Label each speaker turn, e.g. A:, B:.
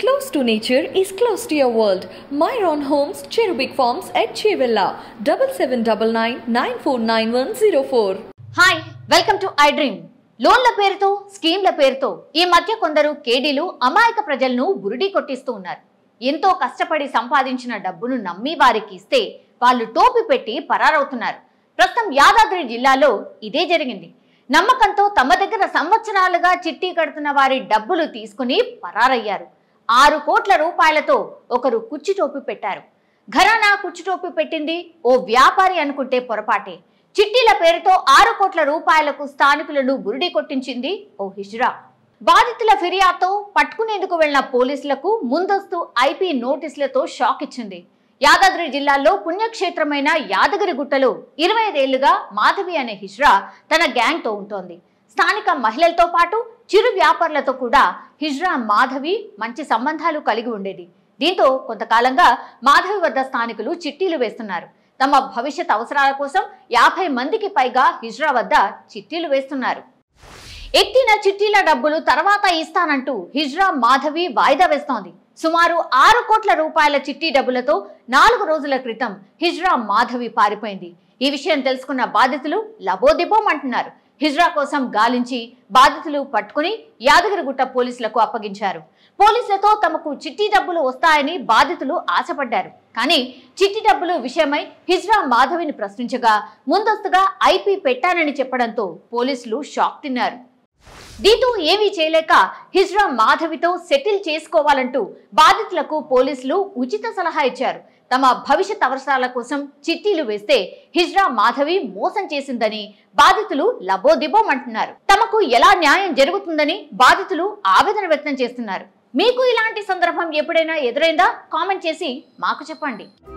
A: Close to nature is close to your world. Myron Homes, Cherubic Farms at Chevilla, 7799
B: hi welcome to I dream లోన్ల పేరుతో స్కీమ్ల పేరుతో ఈ మధ్య కొందరు కేడీలు అమాయక ప్రజలను బురిడి కొట్టిస్తూ ఉన్నారు ఎంతో కష్టపడి సంపాదించిన డబ్బును నమ్మి వారికి ఇస్తే వాళ్ళు టోపీ పెట్టి పరారవుతున్నారు ప్రస్తుతం యాదాద్రి జిల్లాలో ఇదే జరిగింది నమ్మకంతో తమ దగ్గర సంవత్సరాలుగా చిట్టి కడుతున్న వారి డబ్బులు తీసుకుని పరారయ్యారు ఆరు కోట్ల రూపాయలతో ఒకరు కుచ్చి టోపీ పెట్టారు ఘరానా కుచ్చుటోపి పెట్టింది ఓ వ్యాపారి అనుకుంటే పొరపాటే చిట్టీల పేరుతో ఆరు కోట్ల రూపాయలకు స్థానికులను బురిడి కొట్టించింది ఓ హిజ్రా బాధితుల ఫిర్యాదుతో పట్టుకునేందుకు వెళ్లిన పోలీసులకు ముందస్తు ఐపీ నోటీసులతో షాక్ ఇచ్చింది యాదాద్రి జిల్లాలో పుణ్యక్షేత్రమైన యాదగిరి గుట్టలో ఇరవై ఐదేళ్లుగా మాధవి అనే హిజ్రా తన గ్యాంగ్తో ఉంటోంది స్థానిక మహిళలతో పాటు చిరు వ్యాపారులతో కూడా హిజ్రా మాధవి మంచి సంబంధాలు కలిగి ఉండేది దీంతో కొంతకాలంగా మాధవి వద్ద స్థానికులు చిట్టీలు వేస్తున్నారు తమ భవిష్యత్ అవసరాల కోసం యాభై మందికి పైగా హిజ్రా వద్ద చిట్టీలు వేస్తున్నారు ఎత్తిన చిట్టీల డబ్బులు తర్వాత ఇస్తానంటూ హిజ్రా మాధవి వాయిదా వేస్తోంది సుమారు ఆరు కోట్ల రూపాయల చిట్టి డబ్బులతో నాలుగు రోజుల క్రితం హిజ్రా మాధవి పారిపోయింది ఈ విషయం తెలుసుకున్న బాధితులు లబోదిబోం అంటున్నారు హిజ్రా కోసం గాలించి బాధితులు పట్టుకుని యాదగిరిగుట్ట పోలీసులకు అప్పగించారు పోలీసులతో తమకు చిట్టి డబ్బులు వస్తాయని బాధితులు ఆశపడ్డారు కానీ చిట్టి డబ్బులు విషయమై హిజ్రా మాధవిని ప్రశ్నించగా ముందస్తుగా ఐపీ పెట్టానని చెప్పడంతో పోలీసులు షాక్ తిన్నారు దీంతో ఏమీ చేయలేక హిజ్రా మాధవితో సెటిల్ చేసుకోవాలంటూ బాధితులకు పోలీసులు ఉచిత సలహా ఇచ్చారు తమ భవిష్యత్ అవసరాల కోసం చిట్టీలు వేస్తే హిజ్రా మాధవి మోసం చేసిందని బాధితులు లబోదిబోం అంటున్నారు తమకు ఎలా న్యాయం జరుగుతుందని బాధితులు ఆవేదన వ్యక్తం చేస్తున్నారు మీకు ఇలాంటి సందర్భం ఎప్పుడైనా ఎదురైందా కామెంట్ చేసి మాకు చెప్పండి